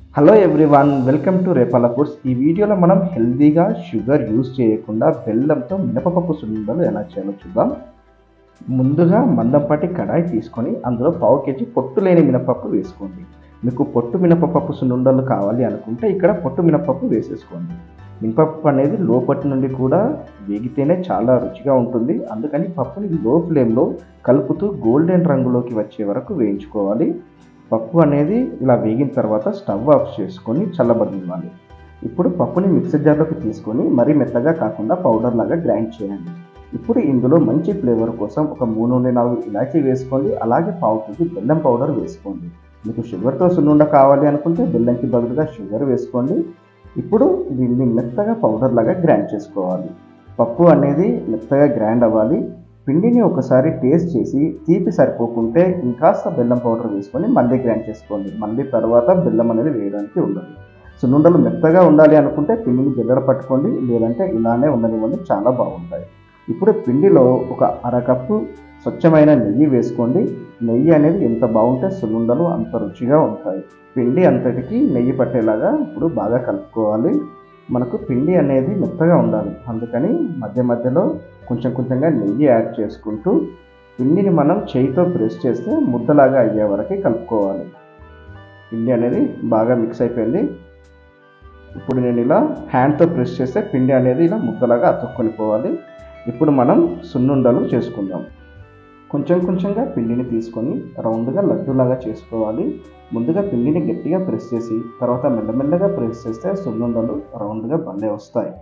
hello everyone welcome to Repala foods ఈ వీడియోలో మనం హెల్తీగా షుగర్ యూజ్ చేయకుండా బెల్లంతో మినపపప్పు సున్నుండలు ఎలా చేయాలో చూద్దాం ముందుగా మందంపాటి కడాయి తీసుకొని అందులో పావు కేజీ పొట్టు లేని మినపప్పు వేసుకోండి మీకు పొట్టు మినపప్పు సున్నుండలు కావాలి అనుకుంటే ఇక్కడ పొట్టు మినపప్పు వేసేసుకోండి మినపప్పు అనేది లోపటి నుండి కూడా వేగితేనే చాలా రుచిగా ఉంటుంది అందుకని పప్పుని లో ఫ్లేమ్లో కలుపుతూ గోల్డెన్ రంగులోకి వచ్చే వరకు వేయించుకోవాలి పప్పు అనేది ఇలా వేగిన తర్వాత స్టవ్ ఆఫ్ చేసుకొని చల్లబడివ్వాలి ఇప్పుడు పప్పుని మిక్సర్ జార్లోకి తీసుకొని మరీ మెత్తగా కాకుండా పౌడర్ లాగా గ్రైండ్ చేయండి ఇప్పుడు ఇందులో మంచి ఫ్లేవర్ కోసం ఒక మూడు నుండి నాలుగు ఇలాచీ వేసుకోండి అలాగే పావు కేజీ బెల్లం పౌడర్ వేసుకోండి మీకు షుగర్తో సున్నుండ కావాలి అనుకుంటే బెల్లంకి బదులుగా షుగర్ వేసుకోండి ఇప్పుడు దీన్ని మెత్తగా పౌడర్ లాగా గ్రైండ్ చేసుకోవాలి పప్పు అనేది మెత్తగా గ్రైండ్ అవ్వాలి పిండిని ఒకసారి టేస్ట్ చేసి తీపి సరిపోకుంటే ఇంకాస్త బెల్లం పౌడర్ వేసుకొని మళ్ళీ గ్రైండ్ చేసుకోండి మళ్ళీ తర్వాత బెల్లం అనేది వేయడానికి ఉండదు సున్నుండలు మెత్తగా ఉండాలి అనుకుంటే పిండిని జల్లెడ పట్టుకోండి లేదంటే ఇలానే ఉండనివ్వండి చాలా బాగుంటాయి ఇప్పుడు పిండిలో ఒక అరకప్పు స్వచ్ఛమైన నెయ్యి వేసుకోండి నెయ్యి అనేది ఎంత బాగుంటే సున్నుండలు అంత రుచిగా ఉంటాయి పిండి అంతటికి నెయ్యి పట్టేలాగా ఇప్పుడు బాగా కలుపుకోవాలి మనకు పిండి అనేది మెత్తగా ఉండాలి అందుకని మధ్య మధ్యలో కొంచెం కొంచెంగా నెయ్యి యాడ్ చేసుకుంటూ పిండిని మనం చేయితో ప్రెస్ చేస్తే ముద్దలాగా అయ్యే వరకు కలుపుకోవాలి పిండి అనేది బాగా మిక్స్ అయిపోయింది ఇప్పుడు నేను ఇలా హ్యాండ్తో ప్రెస్ చేస్తే పిండి అనేది ఇలా ముద్దలాగా అతుక్కొని పోవాలి ఇప్పుడు మనం సున్నుండలు చేసుకుందాం కొంచెం కొంచెంగా పిండిని తీసుకొని రౌండ్గా లడ్డూలాగా చేసుకోవాలి ముందుగా పిండిని గట్టిగా ప్రెస్ చేసి తర్వాత మెల్లమెల్లగా ప్రెస్ చేస్తే సున్నుండలు రౌండ్గా భలే వస్తాయి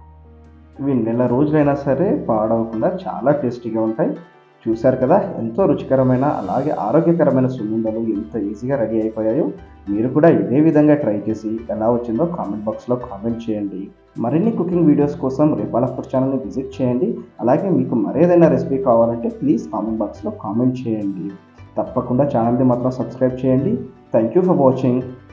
ఇవి నెల రోజులైనా సరే పాడవకుండా చాలా టేస్టీగా ఉంటాయి చూశారు కదా ఎంతో రుచికరమైన అలాగే ఆరోగ్యకరమైన సున్నుండలు ఎంత ఈజీగా రెడీ అయిపోయాయో మీరు కూడా ఇదే విధంగా ట్రై చేసి ఎలా వచ్చిందో కామెంట్ బాక్స్లో కామెంట్ చేయండి మరిన్ని కుకింగ్ వీడియోస్ కోసం రేపాల ఫుడ్ ఛానల్ని విజిట్ చేయండి అలాగే మీకు మరేదైనా రెసిపీ కావాలంటే ప్లీజ్ కామెంట్ బాక్స్లో కామెంట్ చేయండి తప్పకుండా ఛానల్ని మాత్రం సబ్స్క్రైబ్ చేయండి థ్యాంక్ యూ ఫర్ వాచింగ్